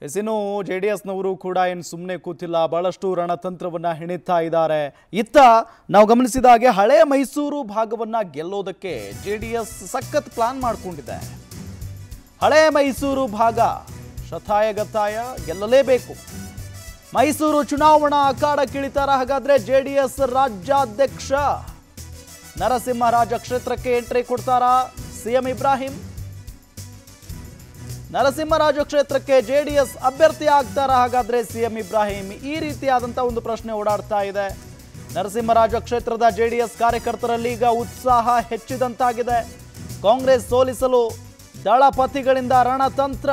S ಇನ್ನು J D ಎಸ್ನವರು ಕೂಡ ಏನು ಸುಮ್ಮನೆ ಕೂತಿಲ್ಲ ಬಹಳಷ್ಟು ರಣತಂತ್ರವನ್ನ ಹೆಣಿತಾ ಇದ್ದಾರೆ ಇತ್ತ ನಾವು ಗಮನಿಸಿದ ಹಾಗೆ ಹಳೆ ಮೈಸೂರು ಭಾಗವನ್ನ ಗೆಲ್ಲೋದಕ್ಕೆ ಜೆ ಡಿ ಎಸ್ ಸಖತ್ ಪ್ಲಾನ್ ಮಾಡಿಕೊಂಡಿದೆ ಹಳೆ ಮೈಸೂರು ಭಾಗ ಶತಾಯಗತಾಯ ಗೆಲ್ಲಲೇಬೇಕು ಮೈಸೂರು ಚುನಾವಣಾ ಅಖಾಡಕ್ಕಿಳಿತಾರ ಹಾಗಾದ್ರೆ ಜೆ ಡಿ ಎಸ್ ರಾಜ್ಯಾಧ್ಯಕ್ಷ ನರಸಿಂಹರಾಜ ಕ್ಷೇತ್ರಕ್ಕೆ ಎಂಟ್ರಿ ಕೊಡ್ತಾರಾ ಸಿಎಂ ಇಬ್ರಾಹಿಂ ನರಸಿಂಹರಾಜ ಕ್ಷೇತ್ರಕ್ಕೆ ಜೆಡಿಎಸ್ ಅಭ್ಯರ್ಥಿ ಆಗ್ತಾರ ಹಾಗಾದ್ರೆ ಸಿಎಂ ಇಬ್ರಾಹಿಂ ಈ ರೀತಿಯಾದಂಥ ಒಂದು ಪ್ರಶ್ನೆ ಓಡಾಡ್ತಾ ಇದೆ ನರಸಿಂಹರಾಜ ಕ್ಷೇತ್ರದ ಜೆಡಿಎಸ್ ಕಾರ್ಯಕರ್ತರಲ್ಲಿ ಈಗ ಉತ್ಸಾಹ ಹೆಚ್ಚಿದಂತಾಗಿದೆ ಕಾಂಗ್ರೆಸ್ ಸೋಲಿಸಲು ದಳಪತಿಗಳಿಂದ ರಣತಂತ್ರ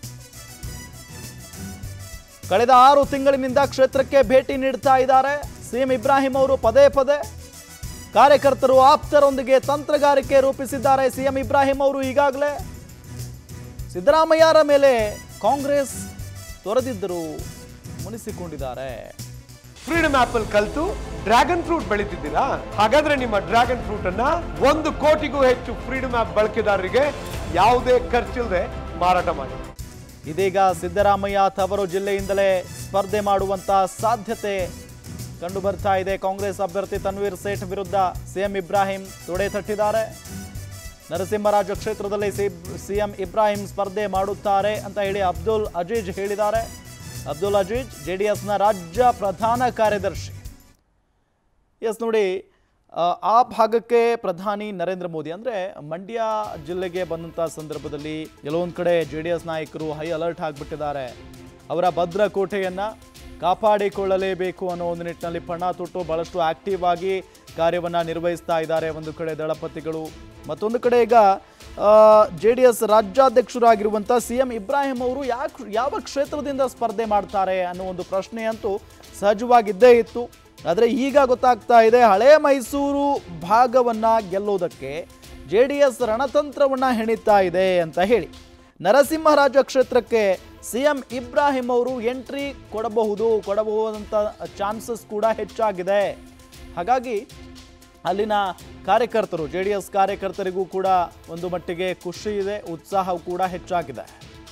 ಕಳೆದ ಆರು ತಿಂಗಳಿನಿಂದ ಕ್ಷೇತ್ರಕ್ಕೆ ಭೇಟಿ ನೀಡ್ತಾ ಇದ್ದಾರೆ ಸಿಎಂ ಇಬ್ರಾಹಿಂ ಅವರು ಪದೇ ಪದೇ ಕಾರ್ಯಕರ್ತರು ಆಪ್ತರೊಂದಿಗೆ ತಂತ್ರಗಾರಿಕೆ ರೂಪಿಸಿದ್ದಾರೆ ಸಿಎಂ ಇಬ್ರಾಹಿಂ ಅವರು ಈಗಾಗಲೇ ಸಿದ್ದರಾಮಯ್ಯರ ಮೇಲೆ ಕಾಂಗ್ರೆಸ್ ತೊರೆದಿದ್ದರು ಮುನಿಸಿಕೊಂಡಿದ್ದಾರೆ ಫ್ರೀಡಮ್ ಆಪಲ್ ಕಲ್ತು ಡ್ರ್ಯಾಗನ್ ಫ್ರೂಟ್ ಬೆಳೀತಿದ್ದೀರಾ ಹಾಗಾದ್ರೆ ನಿಮ್ಮ ಡ್ರ್ಯಾಗನ್ ಫ್ರೂಟ್ ಅನ್ನ ಒಂದು ಕೋಟಿಗೂ ಹೆಚ್ಚು ಫ್ರೀಡಮ್ ಆಪ್ ಬಳಕೆದಾರರಿಗೆ ಯಾವುದೇ ಖರ್ಚಿಲ್ಲದೆ ಮಾರಾಟ ಮಾಡಿ ಇದೀಗ ಸಿದ್ದರಾಮಯ್ಯ ತವರು ಜಿಲ್ಲೆಯಿಂದಲೇ ಸ್ಪರ್ಧೆ ಮಾಡುವಂತ ಸಾಧ್ಯತೆ ಕಂಡು ಬರ್ತಾ ಇದೆ ಕಾಂಗ್ರೆಸ್ ಅಭ್ಯರ್ಥಿ ತನ್ವೀರ್ ಸೇಠ್ ವಿರುದ್ಧ ಸಿಎಂ ಇಬ್ರಾಹಿಂ ತೊಡೆ ತಟ್ಟಿದ್ದಾರೆ ನರಸಿಂಹರಾಜ ಕ್ಷೇತ್ರದಲ್ಲಿ ಸಿಎಂ ಇಬ್ರಾಹಿಂ ಸ್ಪರ್ಧೆ ಮಾಡುತ್ತಾರೆ ಅಂತ ಹೇಳಿ ಅಬ್ದುಲ್ ಅಜೀಜ್ ಹೇಳಿದ್ದಾರೆ ಅಬ್ದುಲ್ ಅಜೀಜ್ ಜೆಡಿಎಸ್ನ ರಾಜ್ಯ ಪ್ರಧಾನ ಕಾರ್ಯದರ್ಶಿ ಎಸ್ ನೋಡಿ ಆ, ಆ ಭಾಗಕ್ಕೆ ಪ್ರಧಾನಿ ನರೇಂದ್ರ ಮೋದಿ ಅಂದರೆ ಮಂಡ್ಯ ಜಿಲ್ಲೆಗೆ ಬಂದಂಥ ಸಂದರ್ಭದಲ್ಲಿ ಕೆಲವೊಂದು ಕಡೆ ಜೆ ಡಿ ಎಸ್ ನಾಯಕರು ಹೈ ಅಲರ್ಟ್ ಆಗಿಬಿಟ್ಟಿದ್ದಾರೆ ಅವರ ಭದ್ರಕೋಟೆಯನ್ನು ಕಾಪಾಡಿಕೊಳ್ಳಲೇಬೇಕು ಅನ್ನೋ ಒಂದು ನಿಟ್ಟಿನಲ್ಲಿ ಪಣ ತೊಟ್ಟು ಭಾಳಷ್ಟು ಆಕ್ಟಿವ್ ಆಗಿ ಕಾರ್ಯವನ್ನು ನಿರ್ವಹಿಸ್ತಾ ಇದ್ದಾರೆ ಒಂದು ಕಡೆ ದಳಪತಿಗಳು ಮತ್ತೊಂದು ಕಡೆ ಈಗ ಜೆ ಡಿ ಎಸ್ ರಾಜ್ಯಾಧ್ಯಕ್ಷರಾಗಿರುವಂಥ ಸಿ ಎಂ ಇಬ್ರಾಹಿಂ ಅವರು ಯಾಕೆ ಯಾವ ಕ್ಷೇತ್ರದಿಂದ ಸ್ಪರ್ಧೆ ಮಾಡ್ತಾರೆ ಅನ್ನೋ ಒಂದು ಪ್ರಶ್ನೆ ಅಂತೂ ಸಹಜವಾಗಿದ್ದೇ ಇತ್ತು ಆದರೆ ಈಗ ಗೊತ್ತಾಗ್ತಾ ಇದೆ ಹಳೆ ಮೈಸೂರು ಭಾಗವನ್ನು ಗೆಲ್ಲೋದಕ್ಕೆ ಜೆ ಡಿ ಎಸ್ ರಣತಂತ್ರವನ್ನು ಹೆಣಿತಾ ಇದೆ ಅಂತ ಹೇಳಿ ನರಸಿಂಹರಾಜ ಕ್ಷೇತ್ರಕ್ಕೆ ಸಿ ಎಂ ಇಬ್ರಾಹಿಂ ಅವರು ಎಂಟ್ರಿ ಕೊಡಬಹುದು ಕೊಡಬಹುದಂಥ ಚಾನ್ಸಸ್ ಕೂಡ ಹೆಚ್ಚಾಗಿದೆ ಹಾಗಾಗಿ ಅಲ್ಲಿನ ಕಾರ್ಯಕರ್ತರು ಜೆ ಡಿ ಎಸ್ ಕಾರ್ಯಕರ್ತರಿಗೂ ಕೂಡ ಒಂದು ಮಟ್ಟಿಗೆ ಖುಷಿ ಇದೆ ಉತ್ಸಾಹ ಕೂಡ ಹೆಚ್ಚಾಗಿದೆ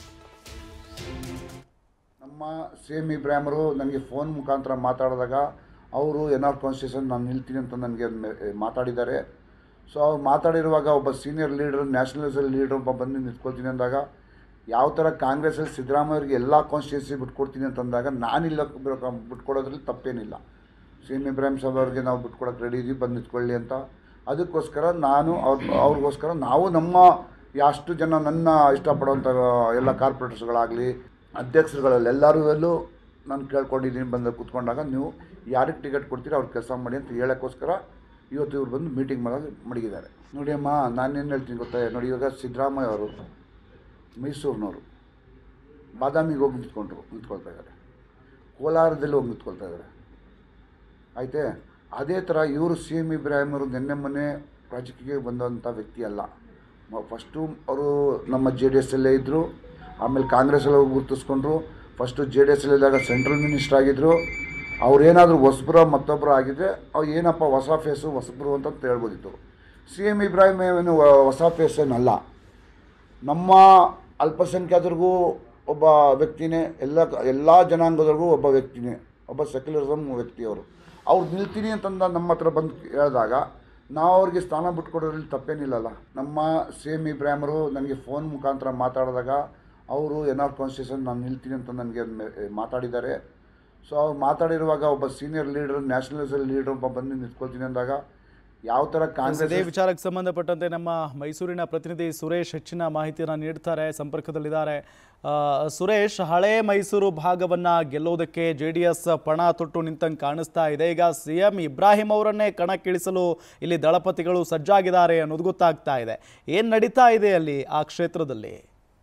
ನಮ್ಮ ಸಿ ಎಮ್ ಇಬ್ರಾಹಿಮರು ನನಗೆ ಫೋನ್ ಮುಖಾಂತರ ಮಾತಾಡಿದಾಗ ಅವರು ಎನ್ ಆರ್ ಕಾನ್ಸ್ಟಿಟ್ಯೂಷನ್ ನಾನು ನಿಲ್ತೀನಿ ಅಂತ ನನಗೆ ಮೆ- ಮಾತಾಡಿದ್ದಾರೆ ಸೊ ಅವ್ರು ಮಾತಾಡಿರುವಾಗ ಒಬ್ಬ ಸೀನಿಯರ್ ಲೀಡರ್ ನ್ಯಾಷನಲಿಸಲ್ ಲೀಡರ್ ಒಬ್ಬ ಬಂದು ನಿಂತ್ಕೊಳ್ತೀನಿ ಅಂದಾಗ ಯಾವ ಥರ ಕಾಂಗ್ರೆಸ್ಸಲ್ಲಿ ಸಿದ್ದರಾಮಯ್ಯವ್ರಿಗೆ ಎಲ್ಲ ಕಾನ್ಸ್ಟಿಟ್ಯೂನ್ಸಿ ಬಿಟ್ಕೊಡ್ತೀನಿ ಅಂತಂದಾಗ ನಾನಿಲ್ಲ ಬಿಟ್ಕೊಡೋದ್ರಲ್ಲಿ ತಪ್ಪೇನಿಲ್ಲ ಸಿ ಎಮ್ ಇಬ್ರಾಹಿಂ ಸಾಹೇಬ್ ಅವ್ರಿಗೆ ನಾವು ಬಿಟ್ಕೊಡೋಕೆ ರೆಡಿ ಇದೀವಿ ಬಂದು ನಿಂತ್ಕೊಳ್ಳಿ ಅಂತ ಅದಕ್ಕೋಸ್ಕರ ನಾನು ಅವ್ರ ಅವ್ರಿಗೋಸ್ಕರ ನಾವು ನಮ್ಮ ಎಷ್ಟು ಜನ ನನ್ನ ಇಷ್ಟಪಡುವಂಥ ಎಲ್ಲ ಕಾರ್ಪೊರೇಟರ್ಸ್ಗಳಾಗಲಿ ಅಧ್ಯಕ್ಷರುಗಳಲ್ಲಿ ಎಲ್ಲರೂ ನಾನು ಕೇಳ್ಕೊಂಡಿದ್ದೀನಿ ಬಂದು ಕೂತ್ಕೊಂಡಾಗ ನೀವು ಯಾರಿಗೆ ಟಿಕೆಟ್ ಕೊಡ್ತೀರೋ ಅವ್ರಿಗೆ ಕೆಲಸ ಮಾಡಿ ಅಂತ ಹೇಳೋಕ್ಕೋಸ್ಕರ ಇವತ್ತು ಇವ್ರು ಬಂದು ಮೀಟಿಂಗ್ ಮಾಡೋದು ಮಡಗಿದ್ದಾರೆ ನೋಡಿ ಅಮ್ಮ ನಾನೇನು ಹೇಳ್ತೀನಿ ಗೊತ್ತಾ ನೋಡಿ ಇವಾಗ ಸಿದ್ದರಾಮಯ್ಯ ಅವರು ಮೈಸೂರಿನವರು ಬಾದಾಮಿಗೆ ಹೋಗಿ ನಿಂತ್ಕೊಂಡ್ರು ನಿಂತ್ಕೊಳ್ತಾ ಇದ್ದಾರೆ ಕೋಲಾರದಲ್ಲಿ ಹೋಗಿ ನಿಂತ್ಕೊಳ್ತಾ ಇದ್ದಾರೆ ಆಯಿತೆ ಅದೇ ಥರ ಇವರು ಸಿ ಎಮ್ ಇಬ್ರಾಹಿಂ ಅವರು ನಿನ್ನೆ ಮೊನ್ನೆ ರಾಜಕೀಯಕ್ಕೆ ಬಂದಂಥ ವ್ಯಕ್ತಿ ಅಲ್ಲ ಫಸ್ಟು ಅವರು ನಮ್ಮ ಜೆ ಡಿ ಎಸ್ಸಲ್ಲೇ ಇದ್ದರು ಆಮೇಲೆ ಕಾಂಗ್ರೆಸ್ಸಲ್ಲಿ ಹೋಗಿ ಗುರುತಿಸ್ಕೊಂಡ್ರು ಫಸ್ಟು ಜೆ ಡಿ ಎಸ್ಸಲ್ಲಿದ್ದಾಗ ಸೆಂಟ್ರಲ್ ಮಿನಿಸ್ಟರ್ ಆಗಿದ್ದರು ಅವ್ರೇನಾದರೂ ಹೊಸಬ್ರ ಮತ್ತೊಬ್ಬರು ಆಗಿದ್ದರೆ ಅವ್ರು ಏನಪ್ಪ ಹೊಸ ಫೇಸು ಹೊಸಬ್ರು ಅಂತ ಹೇಳ್ಬೋದಿತ್ತು ಸಿ ಎಮ್ ಇಬ್ರಾಹಿಂ ಏನು ಹೊಸ ಫೇಸ್ ಏನಲ್ಲ ನಮ್ಮ ಅಲ್ಪಸಂಖ್ಯಾತರಿಗೂ ಒಬ್ಬ ವ್ಯಕ್ತಿನೇ ಎಲ್ಲ ಎಲ್ಲ ಜನಾಂಗದವ್ರಿಗೂ ಒಬ್ಬ ವ್ಯಕ್ತಿನೇ ಒಬ್ಬ ಸೆಕ್ಯುಲರಿಸಮ್ ವ್ಯಕ್ತಿಯವರು ಅವ್ರು ನಿಲ್ತೀನಿ ಅಂತಂದ ನಮ್ಮ ಹತ್ರ ಬಂದು ಹೇಳಿದಾಗ ನಾವು ಅವ್ರಿಗೆ ಸ್ಥಾನ ಬಿಟ್ಕೊಡೋದ್ರಲ್ಲಿ ತಪ್ಪೇನಿಲ್ಲಲ್ಲ ನಮ್ಮ ಸಿ ಎಮ್ ಇಬ್ರಾಹಿಮರು ನನಗೆ ಫೋನ್ ಮುಖಾಂತರ ಮಾತಾಡಿದಾಗ ಅವರು ಎನ್ ಆರ್ ಕಾನ್ಸ್ಟಿಟ್ಯೂಷನ್ ನಾನು ನಿಲ್ತೀನಿ ಅಂತ ನನಗೆ ಮೆ- ಮಾತಾಡಿದ್ದಾರೆ ಸೊ ಅವ್ರು ಮಾತಾಡಿರುವಾಗ ಒಬ್ಬ ಸೀನಿಯರ್ ಲೀಡರ್ ನ್ಯಾಷನಲಿಸಲ್ ಲೀಡರ್ ಒಬ್ಬ ಬಂದು ನಿಂತ್ಕೊಳ್ತೀನಿ ಅಂದಾಗ ಯಾವ ಥರ ಇದೇ ಕಾಂಗ್ರೆಸ್ ವಿಚಾರಕ್ಕೆ ಸಂಬಂಧಪಟ್ಟಂತೆ ನಮ್ಮ ಮೈಸೂರಿನ ಪ್ರತಿನಿಧಿ ಸುರೇಶ್ ಹೆಚ್ಚಿನ ಮಾಹಿತಿಯನ್ನು ನೀಡ್ತಾರೆ ಸಂಪರ್ಕದಲ್ಲಿದ್ದಾರೆ ಆ, ಸುರೇಶ್ ಹಳೆ ಮೈಸೂರು ಭಾಗವನ್ನ ಗೆಲ್ಲೋದಕ್ಕೆ ಜೆ ಡಿ ಎಸ್ ಪಣ ತೊಟ್ಟು ನಿಂತಂಗೆ ಕಾಣಿಸ್ತಾ ಇದೆ ಈಗ ಸಿ ಎಂ ಇಬ್ರಾಹಿಂ ಅವರನ್ನೇ ಕಣಕ್ಕಿಳಿಸಲು ಇಲ್ಲಿ ದಳಪತಿಗಳು ಸಜ್ಜಾಗಿದ್ದಾರೆ ಅನ್ನೋದು ಗೊತ್ತಾಗ್ತಾ ಇದೆ ಏನು ನಡೀತಾ ಇದೆ ಅಲ್ಲಿ ಆ ಕ್ಷೇತ್ರದಲ್ಲಿ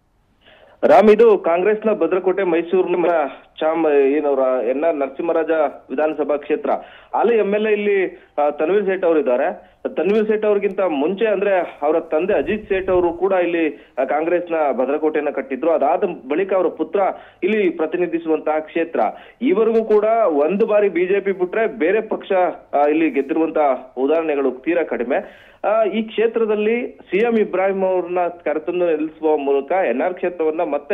ರಾಮ್ ಇದು ಕಾಂಗ್ರೆಸ್ನ ಭದ್ರಕೋಟೆ ಮೈಸೂರಿನ ಚಾಮ್ ಏನವ್ರ ಎನ್ ಆರ್ ನರಸಿಂಹರಾಜ ವಿಧಾನಸಭಾ ಕ್ಷೇತ್ರ ಅಲ್ಲಿ ಎಂ ಎಲ್ ಎ ಇಲ್ಲಿ ಆ, ತನ್ವೀರ್ ಸೇಠ್ ಅವರು ಇದ್ದಾರೆ ತನ್ವೀರ್ ಸೇಠ್ ಅವ್ರಿಗಿಂತ ಮುಂಚೆ ಅಂದ್ರೆ ಅವರ ತಂದೆ ಅಜಿತ್ ಸೇಠ್ ಅವರು ಕೂಡ ಇಲ್ಲಿ ಆ, ಕಾಂಗ್ರೆಸ್ನ ಭದ್ರಕೋಟೆಯನ್ನ ಕಟ್ಟಿದ್ರು ಅದಾದ ಬಳಿಕ ಅವರ ಪುತ್ರ ಇಲ್ಲಿ ಪ್ರತಿನಿಧಿಸುವಂತಹ ಕ್ಷೇತ್ರ ಈವರೆಗೂ ಕೂಡ ಒಂದು ಬಾರಿ ಬಿಜೆಪಿ ಬಿಟ್ರೆ ಬೇರೆ ಪಕ್ಷ ಆ, ಇಲ್ಲಿ ಗೆದ್ದಿರುವಂತಹ ಉದಾಹರಣೆಗಳು ತೀರಾ ಕಡಿಮೆ ಆ, ಈ ಕ್ಷೇತ್ರದಲ್ಲಿ ಸಿಎಂ ಇಬ್ರಾಹಿಂ ಅವ್ರನ್ನ ಕರೆತಂದು ನಿಲ್ಲಿಸುವ ಮೂಲಕ ಎನ್ ಆರ್ ಕ್ಷೇತ್ರವನ್ನ ಮತ್ತೆ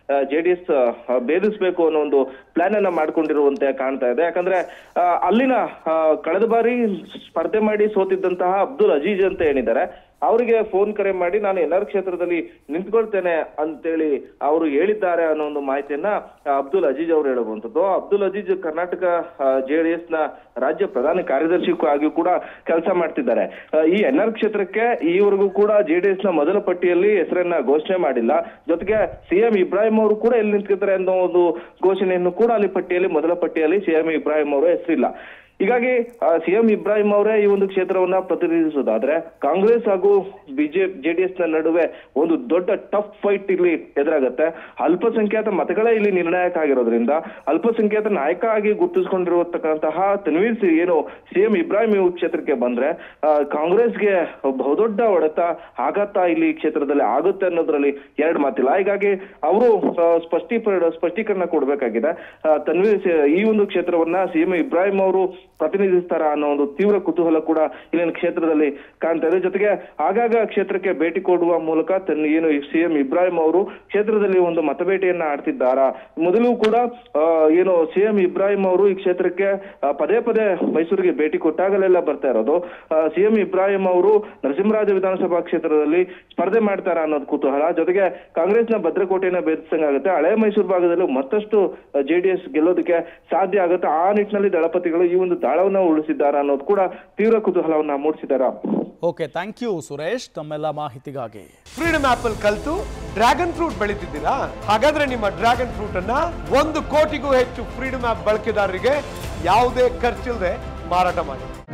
ಜೆಡಿಎಸ್ ಭೇದಿಸಬೇಕು ಅನ್ನೋ ಒಂದು ಪ್ಲಾನ್ ಅನ್ನ ಮಾಡ್ಕೊಂಡಿರುವಂತೆ ಕಾಣ್ತಾ ಇದೆ ಯಾಕಂದ್ರೆ ಆ, ಅಲ್ಲಿನ ಆ, ಕಳೆದ ಬಾರಿ ಸ್ಪರ್ಧೆ ಮಾಡಿ ಸೋತಿದ್ದಂತಹ ಅಬ್ದುಲ್ ಅಜೀಜ್ ಅಂತ ಏನಿದ್ದಾರೆ ಅವರಿಗೆ ಫೋನ್ ಕರೆ ಮಾಡಿ ನಾನು ಎನ್ಆರ್ ಕ್ಷೇತ್ರದಲ್ಲಿ ನಿಂತ್ಕೊಳ್ತೇನೆ ಅಂತೇಳಿ ಅವರು ಹೇಳಿದ್ದಾರೆ ಅನ್ನೋ ಒಂದು ಮಾಹಿತಿಯನ್ನ ಆ, ಅಬ್ದುಲ್ ಅಜೀಜ್ ಅವರು ಹೇಳುವಂಥದ್ದು ಅಬ್ದುಲ್ ಅಜೀಜ್ ಕರ್ನಾಟಕ ಜೆಡಿಎಸ್ ನ ರಾಜ್ಯ ಪ್ರಧಾನ ಕಾರ್ಯದರ್ಶಿ ಆಗಿಯೂ ಕೂಡ ಕೆಲಸ ಮಾಡ್ತಿದ್ದಾರೆ ಆ, ಈ ಎನ್ಆರ್ ಕ್ಷೇತ್ರಕ್ಕೆ ಈವರೆಗೂ ಕೂಡ ಜೆಡಿಎಸ್ ನ ಮೊದಲ ಪಟ್ಟಿಯಲ್ಲಿ ಹೆಸರನ್ನ ಘೋಷಣೆ ಮಾಡಿಲ್ಲ ಜೊತೆಗೆ ಸಿಎಂ ಇಬ್ರಾಹಿಂ ಅವರು ಕೂಡ ಎಲ್ಲಿ ನಿಂತ್ಕೊತಾರೆ ಅನ್ನೋ ಒಂದು ಘೋಷಣೆಯನ್ನು ಕೂಡ ಅಲ್ಲಿ ಪಟ್ಟಿಯಲ್ಲಿ ಮೊದಲ ಪಟ್ಟಿಯಲ್ಲಿ ಸಿಎಂ ಇಬ್ರಾಹಿಂ ಅವರ ಹೆಸರಿಲ್ಲ ಹೀಗಾಗಿ ಸಿಎಂ ಇಬ್ರಾಹಿಂ ಅವರೇ ಈ ಒಂದು ಕ್ಷೇತ್ರವನ್ನ ಪ್ರತಿನಿಧಿಸೋದಾದ್ರೆ ಕಾಂಗ್ರೆಸ್ ಹಾಗೂ ಬಿಜೆಪಿ ಜೆಡಿಎಸ್ ನ ನಡುವೆ ಒಂದು ದೊಡ್ಡ ಟಫ್ ಫೈಟ್ ಇಲ್ಲಿ ಎದುರಾಗುತ್ತೆ ಅಲ್ಪಸಂಖ್ಯಾತ ಮತಗಳೇ ಇಲ್ಲಿ ನಿರ್ಣಾಯಕ ಆಗಿರೋದ್ರಿಂದ ಅಲ್ಪಸಂಖ್ಯಾತ ನಾಯಕ ಆಗಿ ಗುರುತಿಸಿಕೊಂಡಿರುವತಕ್ಕಂತಹ ತನ್ವೀರ್ ಸಿ- ಏನು ಸಿಎಂ ಇಬ್ರಾಹಿಂ ಈ ಕ್ಷೇತ್ರಕ್ಕೆ ಬಂದ್ರೆ ಆ, ಕಾಂಗ್ರೆಸ್ಗೆ ಬಹುದೊಡ್ಡ ಹೊಡೆತ ಆಘಾತ ಇಲ್ಲಿ ಕ್ಷೇತ್ರದಲ್ಲಿ ಆಗುತ್ತೆ ಅನ್ನೋದ್ರಲ್ಲಿ ಎರಡು ಮಾತಿಲ್ಲ ಹೀಗಾಗಿ ಅವರು ಸ್ಪಷ್ಟೀಕರಣ ಸ್ಪಷ್ಟೀಕರಣ ಕೊಡಬೇಕಾಗಿದೆ ಆ, ತನ್ವೀರ್ ಸಿ- ಈ ಒಂದು ಕ್ಷೇತ್ರವನ್ನ ಸಿಎಂ ಇಬ್ರಾಹಿಂ ಅವರು ಪ್ರತಿನಿಧಿಸ್ತಾರ ಅನ್ನೋ ಒಂದು ತೀವ್ರ ಕುತೂಹಲ ಕೂಡ ಇಲ್ಲಿನ ಕ್ಷೇತ್ರದಲ್ಲಿ ಕಾಣ್ತಾ ಇದೆ ಜೊತೆಗೆ ಆಗಾಗ ಕ್ಷೇತ್ರಕ್ಕೆ ಭೇಟಿ ಕೊಡುವ ಮೂಲಕ ತನ್ನ ಏನು ಸಿಎಂ ಇಬ್ರಾಹಿಂ ಅವರು ಕ್ಷೇತ್ರದಲ್ಲಿ ಒಂದು ಮತಬೇಟೆಯನ್ನ ಆಡ್ತಿದ್ದಾರಾ ಮೊದಲು ಕೂಡ ಆ, ಏನು ಸಿಎಂ ಇಬ್ರಾಹಿಂ ಅವರು ಈ ಕ್ಷೇತ್ರಕ್ಕೆ ಆ, ಪದೇ ಪದೇ ಮೈಸೂರಿಗೆ ಭೇಟಿ ಕೊಟ್ಟಾಗಲೆಲ್ಲ ಬರ್ತಾ ಇರೋದು ಸಿಎಂ ಇಬ್ರಾಹಿಂ ಅವರು ನರಸಿಂಹರಾಜ ವಿಧಾನಸಭಾ ಕ್ಷೇತ್ರದಲ್ಲಿ ಸ್ಪರ್ಧೆ ಮಾಡ್ತಾರಾ ಅನ್ನೋದು ಕುತೂಹಲ ಜೊತೆಗೆ ಕಾಂಗ್ರೆಸ್ನ ಭದ್ರಕೋಟೆಯನ್ನ ಭೇದಿಸಂಗಾಗುತ್ತೆ ಹಳೆ ಮೈಸೂರು ಭಾಗದಲ್ಲೂ ಮತ್ತಷ್ಟು ಜೆಡಿಎಸ್ ಗೆಲ್ಲೋದಕ್ಕೆ ಸಾಧ್ಯ ಆಗುತ್ತೆ ಆ ನಿಟ್ಟಿನಲ್ಲಿ ದಳಪತಿಗಳು ಈ ಒಂದು ದಾಳವನ್ನ ಉಳಿಸಿದ್ದಾರಾ ಅನ್ನೋದು ಕೂಡ ತೀವ್ರ ಕುತೂಹಲವನ್ನ ಮೂಡಿಸಿದಾರ ಓಕೆ ಥ್ಯಾಂಕ್ ಯು ಸುರೇಶ್ ತಮ್ಮೆಲ್ಲ ಮಾಹಿತಿಗಾಗಿ ಫ್ರೀಡಮ್ ಆಪ್ ಅಲ್ಲಿ ಕಲ್ತು ಡ್ರ್ಯಾಗನ್ ಫ್ರೂಟ್ ಬೆಳೀತಿದ್ದೀರಾ ಹಾಗಾದ್ರೆ ನಿಮ್ಮ ಡ್ರ್ಯಾಗನ್ ಫ್ರೂಟ್ ಅನ್ನ ಒಂದು ಕೋಟಿಗೂ ಹೆಚ್ಚು ಫ್ರೀಡಮ್ ಆಪ್ ಬಳಕೆದಾರರಿಗೆ ಯಾವುದೇ ಖರ್ಚಿಲ್ಲದೆ ಮಾರಾಟ ಮಾಡಿ